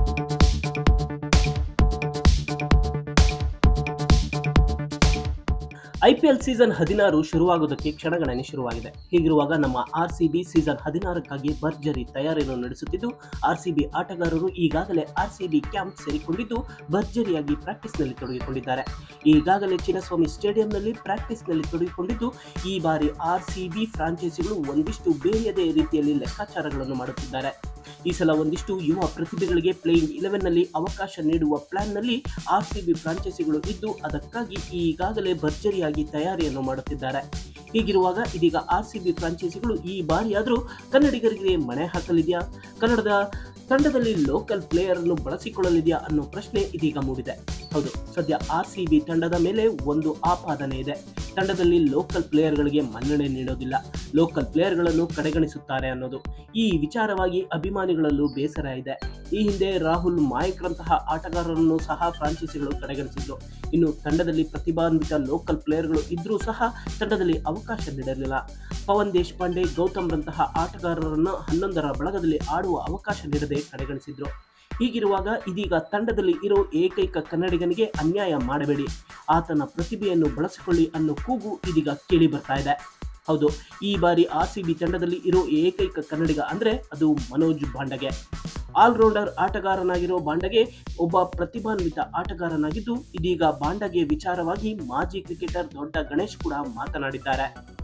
IPL season ಹದಿನಾರು ಶುರುವಾಗುವುದಕ್ಕೆ ಕ್ಷಣಗಣನೆ ಶುರುವಾಗಿದೆ ಹೀಗಿರುವಾಗ ನಮ್ಮ ಆರ್ ಸಿ ಬಿ ಸೀಸನ್ ಹದಿನಾರಕ್ಕಾಗಿ ಭರ್ಜರಿ ತಯಾರಿಯನ್ನು ನಡೆಸುತ್ತಿದ್ದು ಆರ್ ಸಿ ಬಿ ಆಟಗಾರರು ಈಗಾಗಲೇ ಆರ್ ಸಿ ಬಿ ಕ್ಯಾಂಪ್ ಸೇರಿಕೊಂಡಿದ್ದು ಭರ್ಜರಿಯಾಗಿ ಪ್ರಾಕ್ಟೀಸ್ನಲ್ಲಿ ತೊಡಗಿಕೊಂಡಿದ್ದಾರೆ ಈಗಾಗಲೇ ಚಿನ್ನಸ್ವಾಮಿ ಸ್ಟೇಡಿಯಂನಲ್ಲಿ ಪ್ರಾಕ್ಟೀಸ್ನಲ್ಲಿ ತೊಡಗಿಕೊಂಡಿದ್ದು ಈ ಬಾರಿ ಆರ್ ಸಿ ಬಿ ಫ್ರಾಂಚೈಸಿಗಳು ಒಂದಿಷ್ಟು ಬೇರೆಯದೇ ರೀತಿಯಲ್ಲಿ ಲೆಕ್ಕಾಚಾರಗಳನ್ನು ಮಾಡುತ್ತಿದ್ದಾರೆ ಈ ಸಲ ಒಂದಿಷ್ಟು ಯುವ ಪ್ರತಿಭೆಗಳಿಗೆ ಪ್ಲೇಯಿಂಗ್ ಇಲೆವೆನ್ನಲ್ಲಿ ಅವಕಾಶ ನೀಡುವ ಪ್ಲಾನ್ನಲ್ಲಿ ಆರ್ ಸಿ ಬಿ ಫ್ರಾಂಚೈಸಿಗಳು ಇದ್ದು ಅದಕ್ಕಾಗಿ ಈಗಾಗಲೇ ಭರ್ಜರಿಯಾಗಿ ತಯಾರಿಯನ್ನು ಮಾಡುತ್ತಿದ್ದಾರೆ ಹೀಗಿರುವಾಗ ಇದೀಗ ಆರ್ ಸಿ ಬಿ ಫ್ರಾಂಚೈಸಿಗಳು ಈ ಬಾರಿಯಾದರೂ ಕನ್ನಡಿಗರಿಗೆ ಮಣೆ ಹಾಕಲಿದೆಯಾ ಕನ್ನಡದ ತಂಡದಲ್ಲಿ ಲೋಕಲ್ ಪ್ಲೇಯರ್ ಅನ್ನು ಬಳಸಿಕೊಳ್ಳಲಿದೆಯಾ ಅನ್ನೋ ಪ್ರಶ್ನೆ ಇದೀಗ ಮೂಡಿದೆ ಹೌದು ಸದ್ಯ ಆರ್ ಸಿ ಬಿ ತಂಡದ ಮೇಲೆ ಒಂದು ಆಪಾದನೆ ಇದೆ ತಂಡದಲ್ಲಿ ಲೋಕಲ್ ಪ್ಲೇಯರ್ಗಳಿಗೆ ಮನ್ನಣೆ ನೀಡೋದಿಲ್ಲ ಲೋಕಲ್ ಪ್ಲೇಯರ್ಗಳನ್ನು ಕಡೆಗಣಿಸುತ್ತಾರೆ ಅನ್ನೋದು ಈ ವಿಚಾರವಾಗಿ ಅಭಿಮಾನಿಗಳಲ್ಲೂ ಬೇಸರ ಇದೆ ಈ ಹಿಂದೆ ರಾಹುಲ್ ಮಾಯಕ್ರಂತಹ ಆಟಗಾರರನ್ನು ಸಹ ಫ್ರಾಂಚೈಸಿಗಳು ಕಡೆಗಣಿಸಿದ್ರು ಇನ್ನು ತಂಡದಲ್ಲಿ ಪ್ರತಿಭಾನ್ವಿತ ಲೋಕಲ್ ಪ್ಲೇಯರ್ಗಳು ಇದ್ರೂ ಸಹ ತಂಡದಲ್ಲಿ ಅವಕಾಶ ನೀಡಲಿಲ್ಲ ಪವನ್ ದೇಶಪಾಂಡೆ ಗೌತಮ್ ರಂತಹ ಆಟಗಾರರನ್ನು ಹನ್ನೊಂದರ ಬಳಗದಲ್ಲಿ ಆಡುವ ಅವಕಾಶ ನೀಡದೆ ಕಡೆಗಣಿಸಿದ್ರು ಹೀಗಿರುವಾಗ ಇದೀಗ ತಂಡದಲ್ಲಿ ಇರೋ ಏಕೈಕ ಕನ್ನಡಿಗನಿಗೆ ಅನ್ಯಾಯ ಮಾಡಬೇಡಿ ಆತನ ಪ್ರತಿಭೆಯನ್ನು ಬಳಸಿಕೊಳ್ಳಿ ಅನ್ನೋ ಕೂಗು ಇದೀಗ ಕೇಳಿ ಬರ್ತಾ ಇದೆ ಹೌದು ಈ ಬಾರಿ ಆರ್ ಸಿ ಬಿ ತಂಡದಲ್ಲಿ ಇರೋ ಏಕೈಕ ಕನ್ನಡಿಗ ಅಂದ್ರೆ ಅದು ಮನೋಜ್ ಬಾಂಡಗೆ ಆಲ್ರೌಂಡರ್ ಆಟಗಾರನಾಗಿರೋ ಬಾಂಡಗೆ ಒಬ್ಬ ಪ್ರತಿಭಾನ್ವಿತ ಆಟಗಾರನಾಗಿದ್ದು ಇದೀಗ ಬಾಂಡಗೆ ವಿಚಾರವಾಗಿ ಮಾಜಿ ಕ್ರಿಕೆಟರ್ ದೊಡ್ಡ ಗಣೇಶ್ ಕೂಡ ಮಾತನಾಡಿದ್ದಾರೆ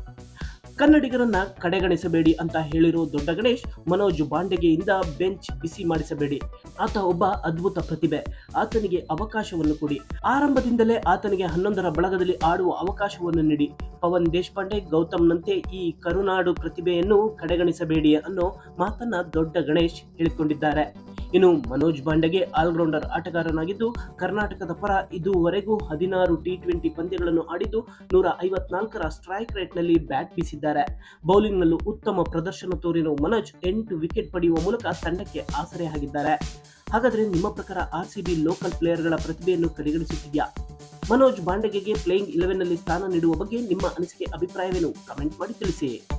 ಕನ್ನಡಿಗರನ್ನ ಕಡೆಗಣಿಸಬೇಡಿ ಅಂತ ಹೇಳಿರೋ ದೊಡ್ಡ ಗಣೇಶ್ ಮನೋಜ್ ಬಾಂಡೆಗೆಯಿಂದ ಬೆಂಚ್ ಬಿಸಿ ಮಾಡಿಸಬೇಡಿ ಆತ ಒಬ್ಬ ಅದ್ಭುತ ಪ್ರತಿಭೆ ಆತನಿಗೆ ಅವಕಾಶವನ್ನು ಕೊಡಿ ಆರಂಭದಿಂದಲೇ ಆತನಿಗೆ ಹನ್ನೊಂದರ ಬಳಗದಲ್ಲಿ ಆಡುವ ಅವಕಾಶವನ್ನು ನೀಡಿ ಪವನ್ ದೇಶಪಾಂಡೆ ಗೌತಮ್ನಂತೆ ಈ ಕರುನಾಡು ಪ್ರತಿಭೆಯನ್ನು ಕಡೆಗಣಿಸಬೇಡಿ ಅನ್ನೋ ಮಾತನ್ನ ದೊಡ್ಡ ಗಣೇಶ್ ಹೇಳಿಕೊಂಡಿದ್ದಾರೆ ಇನ್ನು ಮನೋಜ್ ಬಾಂಡೆಗೆ ಆಲ್ರೌಂಡರ್ ಆಟಗಾರನಾಗಿದ್ದು ಕರ್ನಾಟಕದ ಪರ ಇದುವರೆಗೂ ಹದಿನಾರು ಟಿ ಟ್ವೆಂಟಿ ಪಂದ್ಯಗಳನ್ನು ಆಡಿದ್ದು ನೂರ ಐವತ್ನಾಲ್ಕರ ಸ್ಟ್ರೈಕ್ ರೇಟ್ನಲ್ಲಿ ಬ್ಯಾಟ್ ಬೀಸಿದ್ದಾರೆ ಬೌಲಿಂಗ್ನಲ್ಲೂ ಉತ್ತಮ ಪ್ರದರ್ಶನ ತೋರಿರೋ ಮನೋಜ್ ಎಂಟು ವಿಕೆಟ್ ಪಡೆಯುವ ಮೂಲಕ ತಂಡಕ್ಕೆ ಆಸರೆ ಆಗಿದ್ದಾರೆ ಹಾಗಾದ್ರೆ ನಿಮ್ಮ ಪ್ರಕಾರ ಆರ್ ಸಿ ಬಿ ಲೋಕಲ್ ಪ್ಲೇಯರ್ಗಳ ಪ್ರತಿಭೆಯನ್ನು ಕಡೆಗಣಿಸುತ್ತಿದೆಯಾ ಮನೋಜ್ ಬಾಂಡಗೆಗೆ ಪ್ಲೇಯಿಂಗ್ ಇಲೆವೆನ್ನಲ್ಲಿ ಸ್ಥಾನ ನೀಡುವ ಬಗ್ಗೆ ನಿಮ್ಮ ಅನಿಸಿಕೆ ಅಭಿಪ್ರಾಯವೇನು ಕಮೆಂಟ್ ಮಾಡಿ ತಿಳಿಸಿ